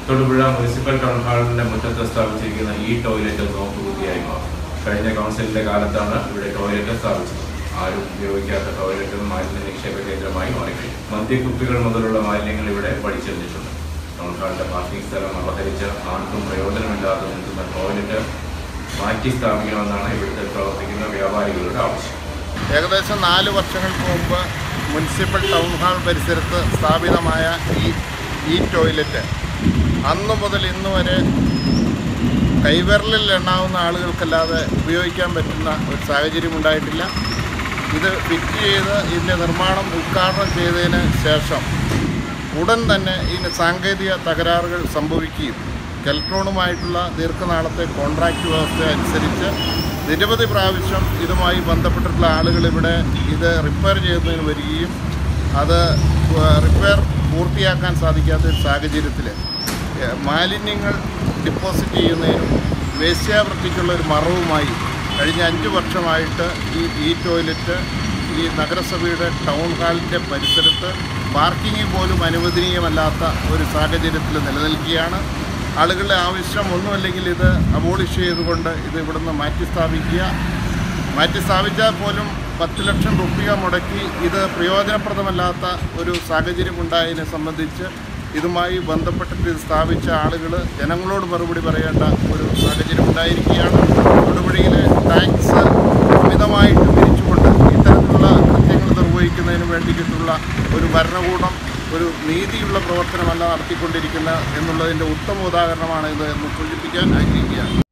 Thodupuzha municipal town ഹാളിന്റെ മുറ്റത്ത് സ്ഥാപിച്ചിരിക്കുന്ന ഈ ടോയ്ലറ്റ് നോക്കുകുത്തിയായി മാറും കഴിഞ്ഞ കൗൺസിലിന്റെ കാലത്താണ് ഇവിടെ ടോയ്ലറ്റ് സ്ഥാപിച്ചത് ആരും ഉപയോഗിക്കാത്ത ടോയ്ലറ്റും മാലിന്യ നിക്ഷേപ കേന്ദ്രമായി മാറിക്കഴിഞ്ഞു മദ്യക്കുപ്പികൾ മുതലുള്ള മാലിന്യങ്ങൾ ഇവിടെ പഠിച്ചെറിഞ്ഞിട്ടുണ്ട് ടൗൺ ഹാളിന്റെ പാർക്കിംഗ് സ്ഥലം അപഹരിച്ച് ആർക്കും പ്രയോജനമില്ലാതെ നിൽക്കുന്ന ടോയ്ലറ്റ് മാറ്റി സ്ഥാപിക്കണമെന്നാണ് ഇവിടുത്തെ പ്രവർത്തിക്കുന്ന വ്യാപാരികളുടെ ആവശ്യം ഏകദേശം നാല് വർഷങ്ങൾക്ക് മുമ്പ് മുനിസിപ്പൽ ടൗൺ ഹാൾ പരിസരത്ത് സ്ഥാപിതമായ ഈ ഈ ടോയ്ലറ്റ് അന്നു മുതൽ ഇന്ന് വരെ കൈവിരലിൽ എണ്ണാവുന്ന ആളുകൾക്കല്ലാതെ ഉപയോഗിക്കാൻ പറ്റുന്ന ഒരു സാഹചര്യം ഉണ്ടായിട്ടില്ല ഇത് ഫിറ്റ് ചെയ്ത് ഇതിൻ്റെ നിർമ്മാണം ഉദ്ഘാടനം ചെയ്തതിന് ശേഷം ഉടൻ തന്നെ ഇതിന് സാങ്കേതിക തകരാറുകൾ സംഭവിക്കുകയും കെൽട്രോണുമായിട്ടുള്ള ദീർഘനാളത്തെ കോൺട്രാക്റ്റ് വ്യവസ്ഥ അനുസരിച്ച് നിരവധി പ്രാവശ്യം ഇതുമായി ബന്ധപ്പെട്ടിട്ടുള്ള ആളുകൾ ഇവിടെ ഇത് റിപ്പയർ ചെയ്യുന്നതിന് വരികയും അത് റിപ്പയർ പൂർത്തിയാക്കാൻ സാധിക്കാത്ത ഒരു സാഹചര്യത്തിൽ ഏഹ്, മാലിന്യങ്ങൾ ഡിപ്പോസിറ്റ് ചെയ്യുന്നതിനും വേശ്യാവൃത്തിക്കുള്ള ഒരു മറവുമായി കഴിഞ്ഞ അഞ്ച് വർഷമായിട്ട് ഈ ഈ ടോയ്ലറ്റ് ഈ നഗരസഭയുടെ ടൗൺ ഹാളിൻ്റെ പരിസരത്ത് പാർക്കിംഗ് പോലും അനുവദനീയമല്ലാത്ത ഒരു സാഹചര്യത്തിൽ നിലനിൽക്കുകയാണ് ആളുകളുടെ ആവശ്യം ഒന്നുമല്ലെങ്കിൽ ഇത് അബോളിഷ് ചെയ്തുകൊണ്ട് ഇത് ഇവിടുന്ന് മാറ്റി സ്ഥാപിക്കുക മാറ്റി സ്ഥാപിച്ചാൽ പോലും പത്ത് ലക്ഷം റുപ്യ മുടക്കി ഇത് പ്രയോജനപ്രദമല്ലാത്ത ഒരു സാഹചര്യം ഉണ്ടായതിനെ സംബന്ധിച്ച് ഇതുമായി ബന്ധപ്പെട്ടിട്ട് ഇത് സ്ഥാപിച്ച ആളുകൾ ജനങ്ങളോട് മറുപടി പറയേണ്ട ഒരു സാഹചര്യം ഉണ്ടായിരിക്കുകയാണ് തൊടുപുഴയിലെ ടാക്സ് അമിതമായിട്ട് പിരിച്ചുകൊണ്ട് ഇത്തരത്തിലുള്ള കൃത്യങ്ങൾ നിർവഹിക്കുന്നതിന് വേണ്ടിയിട്ടുള്ള ഒരു ഭരണകൂടം ഒരു നീതിയുള്ള പ്രവർത്തനമല്ല നടത്തിക്കൊണ്ടിരിക്കുന്നത് എന്നുള്ളതിൻ്റെ ഉത്തമ ഉദാഹരണമാണ് ഇത് എന്ന് സൂചിപ്പിക്കാൻ ആഗ്രഹിക്കുകയാണ്